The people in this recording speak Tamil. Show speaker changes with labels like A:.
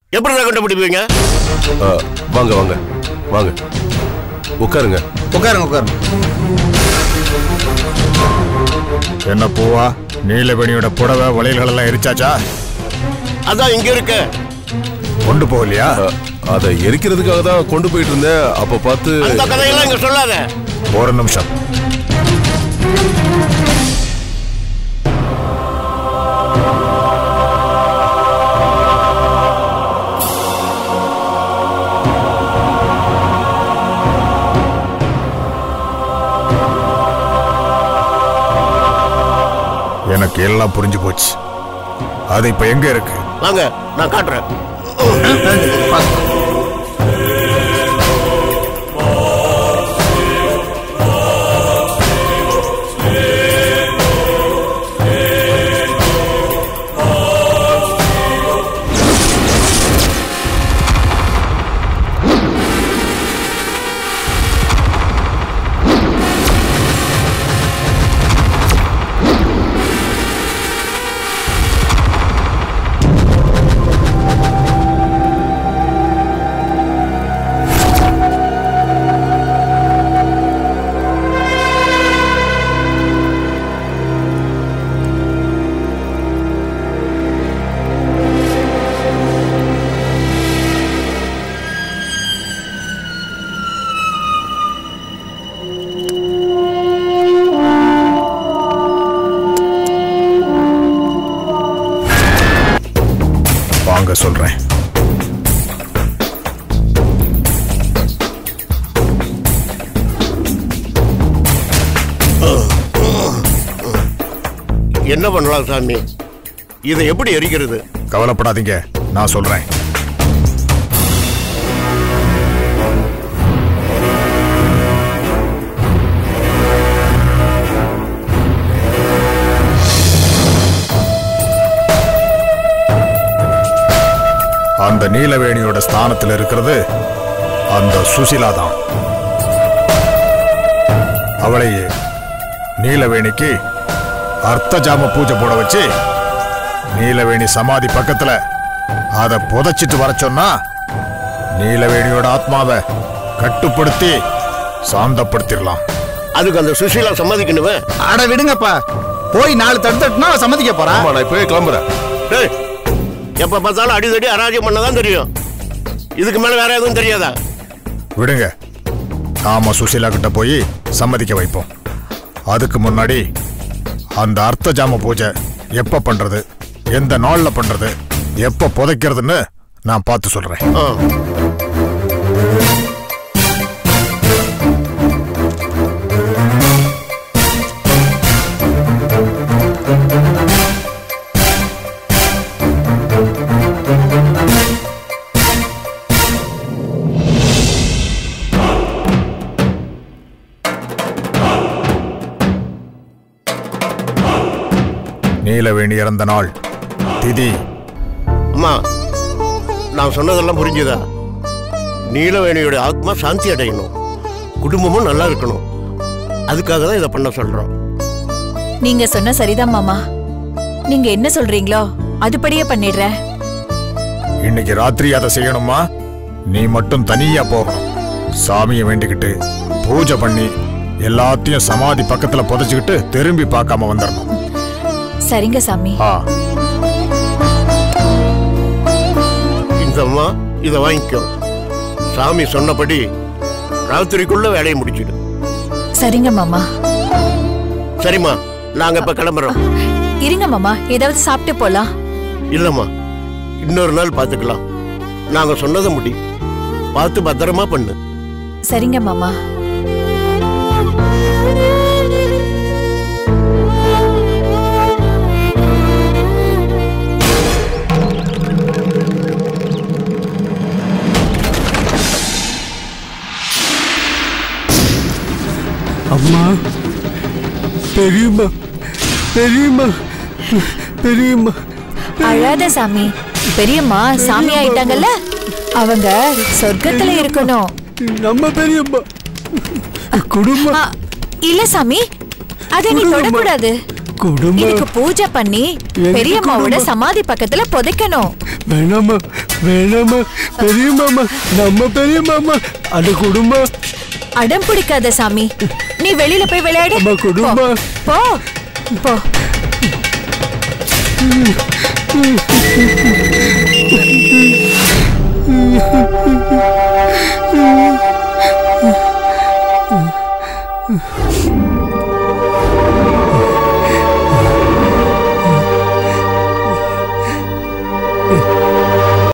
A: எப்படி தான் கண்டுபிடிப்பீங்க
B: ஆ, வாங்க வாங்க வாங்க உட்காருங்க
C: உட்காருங்க உட்காருங்க
D: என்ன பூவா நீலவேணியோட புடவை வளையல்கள் எல்லாம் எரிச்சாச்சா
A: அதான் இங்க இருக்க
D: கொண்டு போகலையா
B: ஆ, அதை எரிக்கிறதுக்காக தான் கொண்டு போயிட்டு இருந்தேன் அப்ப பார்த்து
A: அந்த கதையெல்லாம் இங்க சொல்லாத
D: ஒரு நிமிஷம் எனக்கு எல்லாம் புரிஞ்சு போச்சு அது இப்ப எங்க இருக்கு
A: வாங்க நான் காட்டுறேன்
D: வாங்க சொல்றேன்
A: என்ன பண்ணலாம் சாமி இதை எப்படி எரிக்கிறது
D: கவலைப்படாதீங்க நான் சொல்றேன் அந்த நீலவேணியோட ஸ்தானத்தில் இருக்கிறது அந்த சுசிலா தான் அவளையே நீலவேணிக்கு அர்த்தஜாம பூஜை போட வச்சு நீலவேணி சமாதி பக்கத்துல அத புதைச்சிட்டு வர சொன்னா நீலவேணியோட ஆத்மாவை கட்டுப்படுத்தி சாந்தப்படுத்திடலாம்
A: அதுக்கு அந்த சுசீலா சம்மதிக்கணுமே
C: அட விடுங்கப்பா போய் நாலு தட்டு தட்டுனா அவ சம்மதிக்க போறா
B: ஆமா நான் இப்பவே கிளம்புறேன்
A: டேய் எப்ப பார்த்தாலும் அடிதடி அராஜ்யம் பண்ணதான் தெரியும் இதுக்கு மேல வேற எதுவும் தெரியாதா
D: விடுங்க நாம சுசீலா கிட்ட போய் சம்மதிக்க வைப்போம் அதுக்கு முன்னாடி அந்த அர்த்தஜாம பூஜை எப்ப பண்றது எந்த நாள்ல பண்றது எப்ப புதைக்கிறதுன்னு நான் பார்த்து சொல்றேன்
A: ஆ.
D: நீலவேணி இறந்த நாள் திதி
A: அம்மா நான் சொன்னதெல்லாம் புரிஞ்சுதா நீலவேணியோட ஆத்மா சாந்தி அடையணும் குடும்பமும் நல்லா இருக்கணும் அதுக்காக தான் இதை பண்ண சொல்றோம்
E: நீங்க சொன்ன சரிதான் மாமா நீங்க என்ன சொல்றீங்களோ அதுபடியே பண்ணிடுறேன்
D: இன்னைக்கு ராத்திரி அதை செய்யணுமா நீ மட்டும் தனியா போகணும் சாமியை வேண்டிக்கிட்டு பூஜை பண்ணி எல்லாத்தையும் சமாதி பக்கத்துல புதைச்சுக்கிட்டு திரும்பி பார்க்காம வந்துடணும்
E: சரிங்க சாமி
D: ஆ
A: இந்த அம்மா இதை வாங்கிக்கோ சாமி சொன்னபடி ராத்திரிக்குள்ள வேலையை முடிச்சிடு
E: சரிங்க மாமா
A: சரிம்மா நாங்க இப்ப கிளம்புறோம்
E: இருங்க மாமா ஏதாவது சாப்பிட்டு போலாம்
A: இல்லம்மா இன்னொரு நாள் பார்த்துக்கலாம் நாங்க சொன்னதை முடி பார்த்து பத்திரமா பண்ணு
E: சரிங்க மாமா
F: அம்மா பெரியம்மா பெரியம்மா பெரியம்மா
E: அழாத சாமி பெரியம்மா சாமி ஆயிட்டாங்கல்ல அவங்க சொர்க்கத்துல இருக்கணும்
F: நம்ம பெரியம்மா குடும்பம்
E: ஆ, இல்ல சாமி அதை நீ தொடக்கூடாது
F: குடும்பம்
E: இதுக்கு பூஜை பண்ணி
F: எங்க
E: பெரியம்மாவோட
F: குடும்பம்?
E: சமாதி பக்கத்துல புதைக்கணும்
F: வேணாமா வேணாமா பெரிய மாமா நம்ம பெரிய மாமா அந்த குடும்பம்
E: அடம் பிடிக்காத சாமி நீ வெளியில போய் விளையாடு
F: அம்மா, குடும்பம்.
E: போ போ. போ